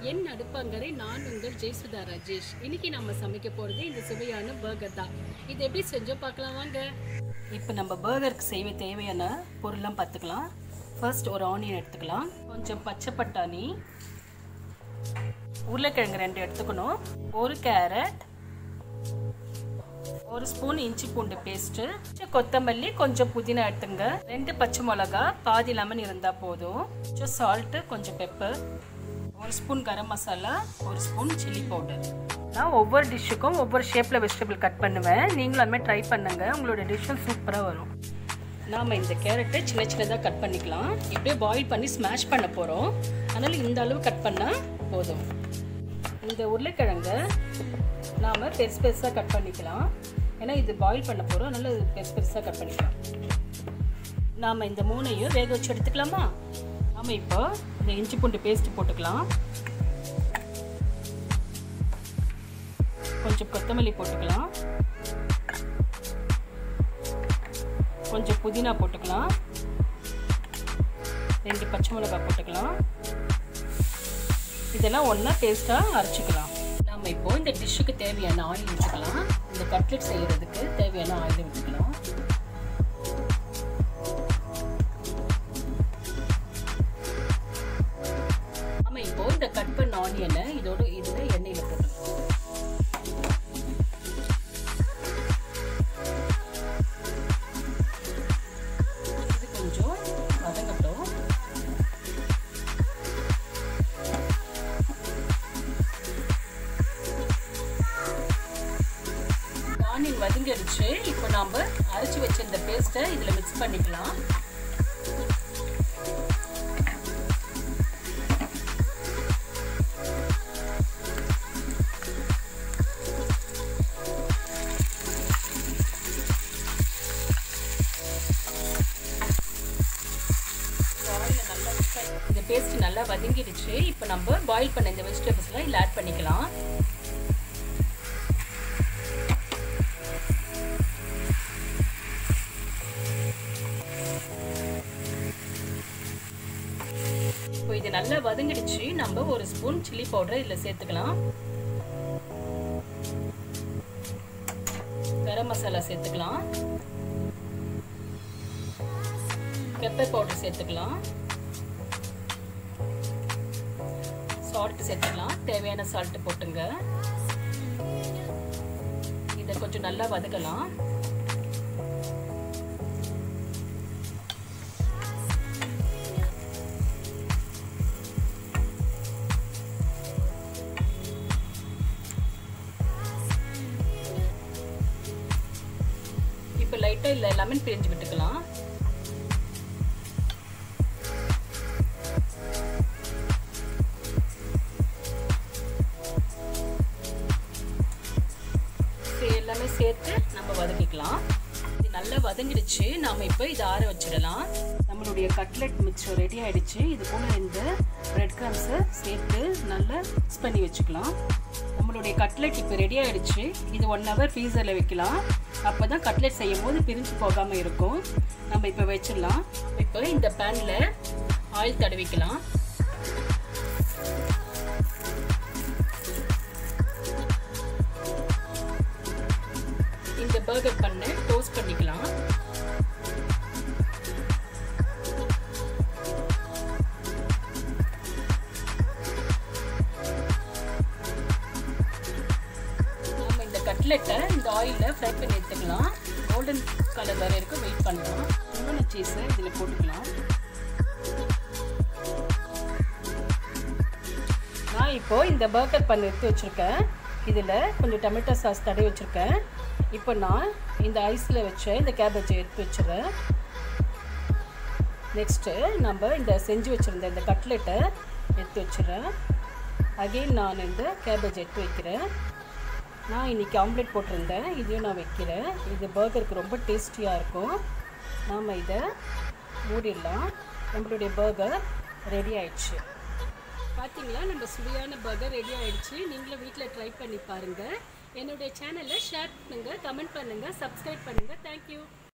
என் அடுப்பங்கரை நான் உங்கள் ஜெயசுதா ராஜேஷ் இன்னைக்கு நம்ம சமைக்க போகிறது இந்த சுவையான பர்கர் தான் இது எப்படி செஞ்சோம் பார்க்கலாம் வாங்க இப்போ நம்ம பர்கருக்கு செய்ய தேவையான பொருள்லாம் பார்த்துக்கலாம் ஃபர்ஸ்ட் ஒரு ஆனியன் எடுத்துக்கலாம் கொஞ்சம் பச்சை பட்டாணி உருளைக்கிழங்கு ரெண்டு எடுத்துக்கணும் ஒரு கேரட் ஒரு ஸ்பூன் இஞ்சி பூண்டு பேஸ்ட்டு கொத்தமல்லி கொஞ்சம் புதினா எடுத்துங்க ரெண்டு பச்சை மிளகா பாதி லெமன் இருந்தால் போதும் கொஞ்சம் சால்ட்டு கொஞ்சம் பெப்பர் ஒரு ஸ்பூன் கரம் மசாலா ஒரு ஸ்பூன் சில்லி பவுடர் நான் ஒவ்வொரு டிஷ்ஷுக்கும் ஒவ்வொரு ஷேப்பில் வெஜிடபிள் கட் பண்ணுவேன் நீங்களும் அதுமாதிரி ட்ரை பண்ணுங்க உங்களோட டிஷ்ஷும் சூப்பராக வரும் நாம் இந்த கேரட்டை சின்ன சின்னதாக கட் பண்ணிக்கலாம் இப்படியே பாயில் பண்ணி ஸ்மாஷ் பண்ண போகிறோம் அதனால் இந்த அளவு கட் பண்ணால் போதும் இந்த உருளைக்கிழங்கை நாம் பெருசு பெருசாக கட் பண்ணிக்கலாம் ஏன்னா இது பாயில் பண்ண போகிறோம் அதனால் இது பெருசு பெருசாக கட் பண்ணிக்கலாம் நாம் இந்த மூணையும் வேக வச்சு எடுத்துக்கலாமா நாம் இப்போ இந்த இஞ்சி பூண்டு பேஸ்ட் போட்டுக்கலாம் கொஞ்சம் கொத்தமல்லி போட்டுக்கலாம் கொஞ்சம் புதினா போட்டுக்கலாம் ரெண்டு பச்சை மிளகாய் போட்டுக்கலாம் இதெல்லாம் ஒன்றா பேஸ்ட்டாக அரைச்சிக்கலாம் நம்ம இப்போ இந்த டிஷ்ஷுக்கு தேவையான ஆயில் விட்டுக்கலாம் இந்த கட்லெட் செய்கிறதுக்கு தேவையான ஆயில் விட்டுக்கலாம் நம்ம இப்போ இந்த கட் பண்ண ஆனியனை இதோட இதில் எண்ணெயில் போட்டுக்கலாம் இது கொஞ்சம் வதங்கட்டும் ஆனியன் வதங்கிடுச்சு இப்போ நாம் அரைச்சி வச்சிருந்த பேஸ்ட்டை இதில் மிக்ஸ் பண்ணிக்கலாம் இந்த பேஸ்ட் நல்லா வதங்கிடுச்சு இப்போ நம்ம பாயில் பண்ண இந்த வெஜிடபிள்ஸ்லாம் இதில் ஆட் பண்ணிக்கலாம் இப்போ இது நல்லா வதங்கிடுச்சு நம்ம ஒரு ஸ்பூன் சில்லி பவுடர் இதில் சேர்த்துக்கலாம் கரம் மசாலா சேர்த்துக்கலாம் பெப்பர் பவுடர் சேர்த்துக்கலாம் சால்ட் சேர்த்துக்கலாம் தேவையான சால்ட் போட்டுங்க இதை கொஞ்சம் நல்லா வதக்கலாம் இப்போ லைட்டாக இல்லை லெமன் பிரிஞ்சு விட்டுக்கலாம் எல்லாமே சேர்த்து நம்ம வதக்கிக்கலாம் இது நல்லா வதங்கிடுச்சு நாம் இப்போ இதை ஆற வச்சிடலாம் நம்மளுடைய கட்லெட் மிக்சர் ரெடி ஆயிடுச்சு இது போல இந்த பிரெட் கிரம்ஸை சேர்த்து நல்லா மிக்ஸ் பண்ணி வச்சுக்கலாம் நம்மளுடைய கட்லெட் இப்போ ரெடி ஆயிடுச்சு இது ஒன் ஹவர் ஃப்ரீசரில் வைக்கலாம் அப்போ தான் கட்லெட் செய்யும் போது பிரிஞ்சு போகாமல் இருக்கும் நம்ம இப்போ வச்சிடலாம் இப்போ இந்த பேனில் ஆயில் தடவிக்கலாம் இந்த பர்கர் பண்ண டோஸ்ட் பண்ணிக்கலாம் நம்ம இந்த கட்லெட்டை இந்த ஆயிலில் ஃப்ரை பண்ணி எடுத்துக்கலாம் கோல்டன் கலர் வர வரைக்கும் வெயிட் பண்ணலாம் இன்னொன்று சீஸை இதில் போட்டுக்கலாம் நான் இப்போது இந்த பர்கர் பண்ணி எடுத்து வச்சுருக்கேன் இதில் கொஞ்சம் டொமேட்டோ சாஸ் தடவி வச்சுருக்கேன் இப்போ நான் இந்த ஐஸில் வச்ச இந்த கேபேஜை எடுத்து வச்சுறேன் நெக்ஸ்ட்டு நம்ம இந்த செஞ்சு வச்சுருந்த இந்த கட்லெட்டை எடுத்து வச்சுறேன் அகெயின் நான் இந்த கேபேஜ் எடுத்து வைக்கிறேன் நான் இன்றைக்கி ஆம்லேட் போட்டிருந்தேன் இதையும் நான் வைக்கிறேன் இது பர்கருக்கு ரொம்ப டேஸ்டியாக இருக்கும் நாம் இதை மூடிடலாம் நம்மளுடைய பர்கர் ரெடி ஆயிடுச்சு பார்த்தீங்களா நம்ம சுவையான பர்கர் ரெடி ஆயிடுச்சு நீங்களும் வீட்டில் ட்ரை பண்ணி பாருங்கள் என்னுடைய சேனலை ஷேர் பண்ணுங்கள் கமெண்ட் பண்ணுங்கள் சப்ஸ்கிரைப் பண்ணுங்கள் தேங்க்யூ